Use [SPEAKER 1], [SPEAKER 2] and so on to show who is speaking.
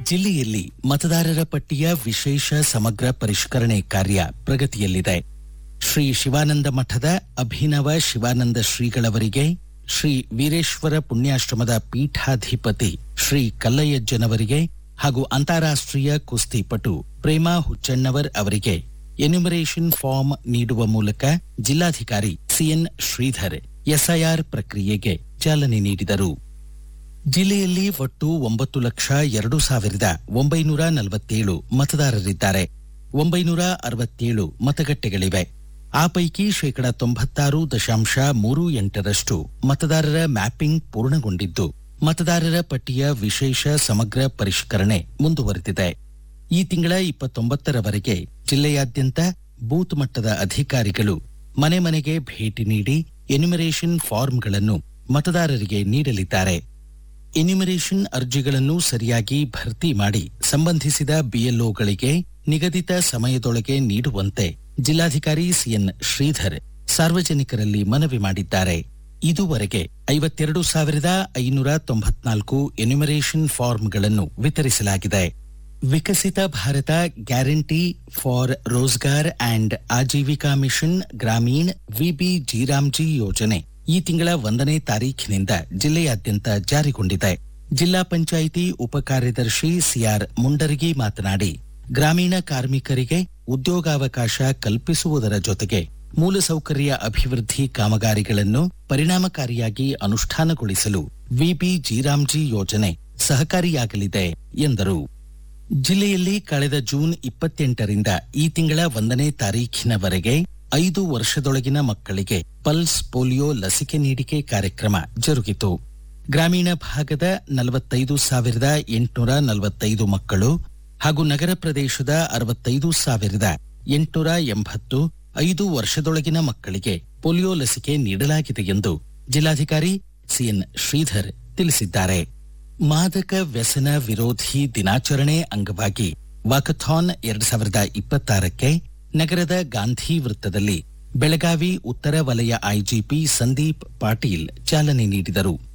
[SPEAKER 1] ಜಿಲ್ಲೆಯಲ್ಲಿ ಮತದಾರರ ಪಟ್ಟಿಯ ವಿಶೇಷ ಸಮಗ್ರ ಪರಿಷ್ಕರಣೆ ಕಾರ್ಯ ಪ್ರಗತಿಯಲ್ಲಿದೆ ಶ್ರೀ ಶಿವಾನಂದ ಮಠದ ಅಭಿನವ ಶಿವಾನಂದ ಶ್ರೀಗಳವರಿಗೆ ಶ್ರೀ ವೀರೇಶ್ವರ ಪುಣ್ಯಾಶ್ರಮದ ಪೀಠಾಧಿಪತಿ ಶ್ರೀ ಕಲ್ಲಯ್ಯಜ್ಜನವರಿಗೆ ಹಾಗೂ ಅಂತಾರಾಷ್ಟ್ರೀಯ ಕುಸ್ತಿಪಟು ಪ್ರೇಮಾ ಹುಚ್ಚಣ್ಣವರ್ ಅವರಿಗೆ ಎನ್ಯುಮರೇಷನ್ ಫಾರ್ಮ್ ನೀಡುವ ಮೂಲಕ ಜಿಲ್ಲಾಧಿಕಾರಿ ಸಿಎನ್ ಶ್ರೀಧರ್ ಎಸ್ಐಆರ್ ಪ್ರಕ್ರಿಯೆಗೆ ಚಾಲನೆ ನೀಡಿದರು ಜಿಲ್ಲೆಯಲ್ಲಿ ಒಟ್ಟು ಒಂಬತ್ತು ಲಕ್ಷ ಎರಡು ಸಾವಿರದ ಒಂಬೈನೂರ ನಲವತ್ತೇಳು ಮತದಾರರಿದ್ದಾರೆ ಒಂಬೈನೂರ ಅರವತ್ತೇಳು ಮತಗಟ್ಟೆಗಳಿವೆ ಆ ಪೈಕಿ ಶೇಕಡ ತೊಂಬತ್ತಾರು ದಶಾಂಶ ಮೂರು ಎಂಟರಷ್ಟು ಮತದಾರರ ಮ್ಯಾಪಿಂಗ್ ಪೂರ್ಣಗೊಂಡಿದ್ದು ಮತದಾರರ ಪಟ್ಟಿಯ ವಿಶೇಷ ಸಮಗ್ರ ಪರಿಷ್ಕರಣೆ ಮುಂದುವರೆದಿದೆ ಈ ತಿಂಗಳ ಇಪ್ಪತ್ತೊಂಬತ್ತರವರೆಗೆ ಜಿಲ್ಲೆಯಾದ್ಯಂತ ಬೂತ್ ಮಟ್ಟದ ಅಧಿಕಾರಿಗಳು ಮನೆ ಮನೆಗೆ ಭೇಟಿ ನೀಡಿ ಎನ್ಯುಮರೇಷನ್ ಫಾರ್ಮ್ಗಳನ್ನು ಮತದಾರರಿಗೆ ನೀಡಲಿದ್ದಾರೆ ಎನ್ಯುಮರೇಷನ್ ಅರ್ಜಿಗಳನ್ನು ಸರಿಯಾಗಿ ಭರ್ತಿ ಮಾಡಿ ಸಂಬಂಧಿಸಿದ ಬಿಎಲ್ಒಗಳಿಗೆ ನಿಗದಿತ ಸಮಯದೊಳಗೆ ನೀಡುವಂತೆ ಜಿಲ್ಲಾಧಿಕಾರಿ ಸಿಎನ್ ಶ್ರೀಧರ್ ಸಾರ್ವಜನಿಕರಲ್ಲಿ ಮನವಿ ಮಾಡಿದ್ದಾರೆ ಇದುವರೆಗೆ ಐವತ್ತೆರಡು ಸಾವಿರದ ಐನೂರ ತೊಂಬತ್ನಾಲ್ಕು ಎನ್ಯುಮರೇಷನ್ ಫಾರ್ಮ್ಗಳನ್ನು ವಿತರಿಸಲಾಗಿದೆ Viksit Bharat guarantee for Rozgar and Ajeevika mission Gramin VB G RAM G ಯೋಜನೆ ಈ ತಿಂಗಳ ಒಂದನೇ ತಾರೀಖಿನಿಂದ ಜಿಲ್ಲೆಯಾದ್ಯಂತ ಜಾರಿಗೊಂಡಿದೆ ಜಿಲ್ಲಾ ಪಂಚಾಯಿತಿ ಉಪಕಾರ್ಯದರ್ಶಿ ಸಿಆರ್ ಮುಂಡರಗಿ ಮಾತನಾಡಿ ಗ್ರಾಮೀಣ ಕಾರ್ಮಿಕರಿಗೆ ಉದ್ಯೋಗಾವಕಾಶ ಕಲ್ಪಿಸುವುದರ ಜೊತೆಗೆ ಮೂಲಸೌಕರ್ಯ ಅಭಿವೃದ್ಧಿ ಕಾಮಗಾರಿಗಳನ್ನು ಪರಿಣಾಮಕಾರಿಯಾಗಿ ಅನುಷ್ಠಾನಗೊಳಿಸಲು ವಿಬಿ ಜಿರಾಮ್ಜಿ ಯೋಜನೆ ಸಹಕಾರಿಯಾಗಲಿದೆ ಎಂದರು ಜಿಲ್ಲೆಯಲ್ಲಿ ಕಳೆದ ಜೂನ್ ಇಪ್ಪತ್ತೆಂಟರಿಂದ ಈ ತಿಂಗಳ ಒಂದನೇ ತಾರೀಖಿನವರೆಗೆ ಐದು ವರ್ಷದೊಳಗಿನ ಮಕ್ಕಳಿಗೆ ಪಲ್ಸ್ ಪೋಲಿಯೋ ಲಸಿಕೆ ನೀಡಿಕೆ ಕಾರ್ಯಕ್ರಮ ಜರುಗಿತು ಗ್ರಾಮೀಣ ಭಾಗದ ನಲವತ್ತೈದು ಸಾವಿರದ ಎಂಟುನೂರ ನಲವತ್ತೈದು ಮಕ್ಕಳು ಹಾಗೂ ನಗರ ಪ್ರದೇಶದ ಅರವತ್ತೈದು ಸಾವಿರದ ಎಂಟುನೂರ ಎಂಬತ್ತು ಐದು ವರ್ಷದೊಳಗಿನ ಮಕ್ಕಳಿಗೆ ಪೋಲಿಯೋ ಲಸಿಕೆ ನೀಡಲಾಗಿದೆ ಎಂದು ಜಿಲ್ಲಾಧಿಕಾರಿ ಸಿಎನ್ ಶ್ರೀಧರ್ ತಿಳಿಸಿದ್ದಾರೆ ಮಾದಕ ವ್ಯಸನ ವಿರೋಧಿ ದಿನಾಚರಣೆ ಅಂಗವಾಗಿ ವಾಕಥಾನ್ ಎರಡ್ ಸಾವಿರದ ಇಪ್ಪತ್ತಾರಕ್ಕೆ ನಗರದ ಗಾಂಧಿ ವೃತ್ತದಲ್ಲಿ ಬೆಳಗಾವಿ ಉತ್ತರ ವಲಯ ಐಜಿಪಿ ಸಂದೀಪ್ ಪಾಟೀಲ್ ಚಾಲನೆ ನೀಡಿದರು